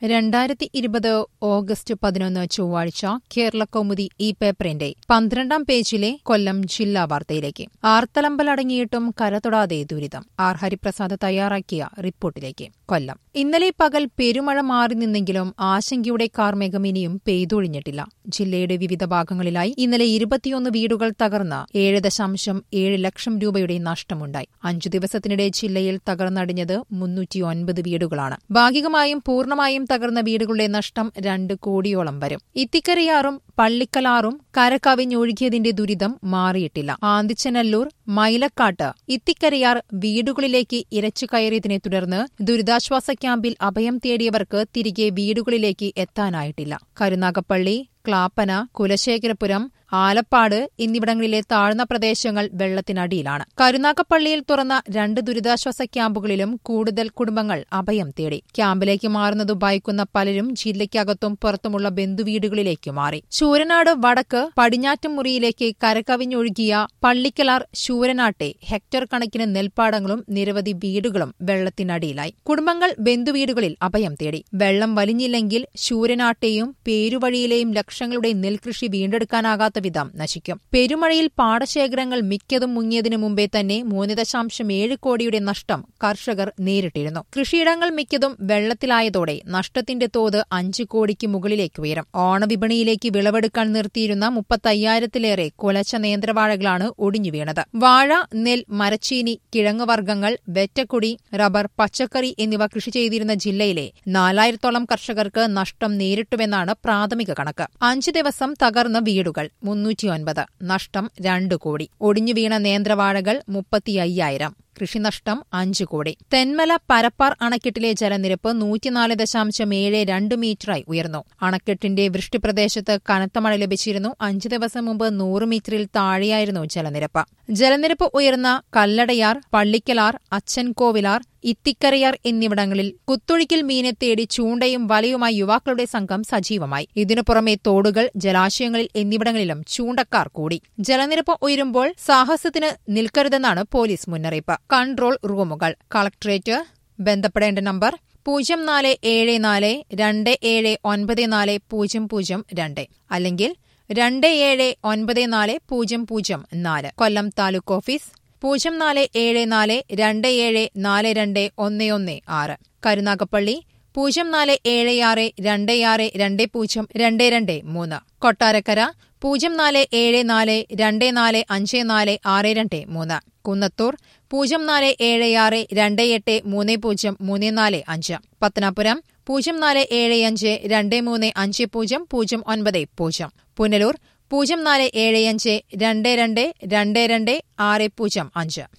രണ്ടായിരത്തി ഇരുപത് ഓഗസ്റ്റ് പതിനൊന്ന് ചൊവ്വാഴ്ച കേരള കൗമുദി ഈ പേപ്പറിന്റെ പന്ത്രണ്ടാം പേജിലെ കൊല്ലം ജില്ലാ വാർത്തയിലേക്ക് ആർത്തലമ്പലടങ്ങിയിട്ടും കരതൊടാതെ ദുരിതം ആർ ഹരിപ്രസാദ് തയ്യാറാക്കിയ റിപ്പോർട്ടിലേക്ക് കൊല്ലം ഇന്നലെ പകൽ പെരുമഴ മാറി നിന്നെങ്കിലും ആശങ്കയുടെ കാർമേഘം ഇനിയും പെയ്തൊഴിഞ്ഞിട്ടില്ല ജില്ലയുടെ വിവിധ ഭാഗങ്ങളിലായി ഇന്നലെ ഇരുപത്തിയൊന്ന് വീടുകൾ തകർന്ന് ഏഴ് ദശാംശം ഏഴ് ലക്ഷം രൂപയുടെ നഷ്ടമുണ്ടായി അഞ്ചു ദിവസത്തിനിടെ ജില്ലയിൽ തകർന്നടിഞ്ഞത് മുന്നൂറ്റിയൊൻപത് വീടുകളാണ് ഭാഗികമായും പൂർണ്ണമായും തകർന്ന വീടുകളുടെ നഷ്ടം രണ്ട് കോടിയോളം വരും ഇത്തിക്കരയാറും പള്ളിക്കലാറും കരകവിഞ്ഞൊഴുകിയതിന്റെ ദുരിതം മാറിയിട്ടില്ല ആന്തിച്ചനല്ലൂർ മൈലക്കാട്ട് ഇത്തിക്കരയാർ വീടുകളിലേക്ക് ഇരച്ചു കയറിയതിനെ തുടർന്ന് ദുരിതാശ്വാസ ക്യാമ്പിൽ അഭയം തേടിയവർക്ക് തിരികെ വീടുകളിലേക്ക് എത്താനായിട്ടില്ല കരുനാഗപ്പള്ളി ക്ലാപ്പന കുലശേഖരപുരം ആലപ്പാട് എന്നിവിടങ്ങളിലെ താഴ്ന്ന പ്രദേശങ്ങൾ വെള്ളത്തിനടിയിലാണ് കരുനാഗപ്പള്ളിയിൽ തുറന്ന രണ്ട് ദുരിതാശ്വാസ ക്യാമ്പുകളിലും കൂടുതൽ കുടുംബങ്ങൾ അഭയം തേടി ക്യാമ്പിലേക്ക് മാറുന്നത് ഭയക്കുന്ന പലരും ജില്ലയ്ക്കകത്തും പുറത്തുമുള്ള ബന്ധുവീടുകളിലേക്ക് മാറി ശൂരനാട് വടക്ക് പടിഞ്ഞാറ്റുമുറിയിലേക്ക് കരകവിഞ്ഞൊഴുകിയ പള്ളിക്കലാർ ശൂരനാട്ടെ ഹെക്ടർ കണക്കിന് നെൽപ്പാടങ്ങളും നിരവധി വീടുകളും വെള്ളത്തിനടിയിലായി കുടുംബങ്ങൾ ബന്ധുവീടുകളിൽ അഭയം തേടി വെള്ളം വലിഞ്ഞില്ലെങ്കിൽ ശൂരനാട്ടെയും പേരുവഴിയിലെയും ലക്ഷങ്ങളുടെ നെൽകൃഷി വീണ്ടെടുക്കാനാകാത്ത വിധം നശിക്കും പെരുമഴയിൽ പാടശേഖരങ്ങൾ മിക്കതും മുങ്ങിയതിനു മുമ്പേ തന്നെ മൂന്ന് ദശാംശം ഏഴ് കോടിയുടെ നഷ്ടം കർഷകർ നേരിട്ടിരുന്നു കൃഷിയിടങ്ങൾ മിക്കതും വെള്ളത്തിലായതോടെ നഷ്ടത്തിന്റെ തോത് അഞ്ച് കോടിക്ക് മുകളിലേക്ക് ഉയരും ഓണവിപണിയിലേക്ക് വിളവെടുക്കാൻ നിർത്തിയിരുന്ന മുപ്പത്തയ്യായിരത്തിലേറെ കുലച്ച നേന്ത്രവാഴകളാണ് ഒടിഞ്ഞു വീണത് വാഴ നെൽ മരച്ചീനി കിഴങ്ങുവർഗ്ഗങ്ങൾ വെറ്റക്കുടി റബ്ബർ പച്ചക്കറി എന്നിവ കൃഷി ചെയ്തിരുന്ന ജില്ലയിലെ നാലായിരത്തോളം കർഷകർക്ക് നഷ്ടം നേരിട്ടുവെന്നാണ് പ്രാഥമിക കണക്ക് അഞ്ച് ദിവസം തകർന്ന വീടുകൾ മുന്നൂറ്റിയൊൻപത് നഷ്ടം രണ്ട് കോടി ഒടിഞ്ഞു വീണ നേന്ത്രവാഴകൾ മുപ്പത്തിയ്യായിരം കൃഷിനഷ്ടം അഞ്ച് കോടി തെന്മല പരപ്പാർ അണക്കെട്ടിലെ ജലനിരപ്പ് നൂറ്റിനാല് ദശാംശം ഏഴ് രണ്ട് മീറ്ററായി ഉയർന്നു അണക്കെട്ടിന്റെ വൃഷ്ടിപ്രദേശത്ത് കനത്ത മഴ ലഭിച്ചിരുന്നു അഞ്ച് ദിവസം മുമ്പ് നൂറ് മീറ്ററിൽ താഴെയായിരുന്നു ജലനിരപ്പ് ജലനിരപ്പ് ഉയർന്ന കല്ലടയാർ പള്ളിക്കലാർ അച്ചൻകോവിലാർ ഇത്തിക്കരയാർ എന്നിവിടങ്ങളിൽ കുത്തൊഴുക്കിൽ മീനെ തേടി ചൂണ്ടയും വലയുമായി യുവാക്കളുടെ സംഘം സജീവമായി ഇതിനു പുറമെ തോടുകൾ ജലാശയങ്ങളിൽ എന്നിവിടങ്ങളിലും ചൂണ്ടക്കാർ കൂടി ജലനിരപ്പ് ഉയരുമ്പോൾ സാഹസത്തിന് നിൽക്കരുതെന്നാണ് പോലീസ് മുന്നറിയിപ്പ് കൺട്രോൾ റൂമുകൾ കളക്ടറേറ്റ് ബന്ധപ്പെടേണ്ട നമ്പർ പൂജ്യം നാല് ഏഴ് നാല് രണ്ട് ഏഴ് ഒൻപത് നാല് പൂജ്യം പൂജ്യം രണ്ട് അല്ലെങ്കിൽ രണ്ട് ഏഴ് ഒൻപത് നാല് പൂജ്യം പൂജ്യം നാല് കൊല്ലം താലൂക്ക് ഓഫീസ് പൂജ്യം നാല് ഏഴ് നാല് രണ്ട് ഏഴ് നാല് രണ്ട് ഒന്ന് ഒന്ന് ആറ് കരുനാഗപ്പള്ളി പൂജ്യം നാല് ഏഴ് ആറ് രണ്ട് ആറ് രണ്ട് പൂജ്യം രണ്ട് രണ്ട് മൂന്ന് കൊട്ടാരക്കര പൂജ്യം നാല് ഏഴ് നാല് രണ്ട് നാല് അഞ്ച് നാല് ആറ് രണ്ട് മൂന്ന് കുന്നത്തൂർ പൂജ്യം നാല് ഏഴ് ആറ് രണ്ട് എട്ട് മൂന്ന് പൂജ്യം മൂന്ന് നാല് അഞ്ച് പത്തനാപുരം പൂജ്യം നാല് ഏഴ് അഞ്ച് രണ്ട് മൂന്ന് അഞ്ച് പൂജ്യം പൂജ്യം ഒൻപത് പൂജ്യം പുനലൂർ പൂജ്യം നാല് ഏഴ് അഞ്ച് രണ്ട് രണ്ട് രണ്ട് രണ്ട് ആറ് പൂജ്യം അഞ്ച്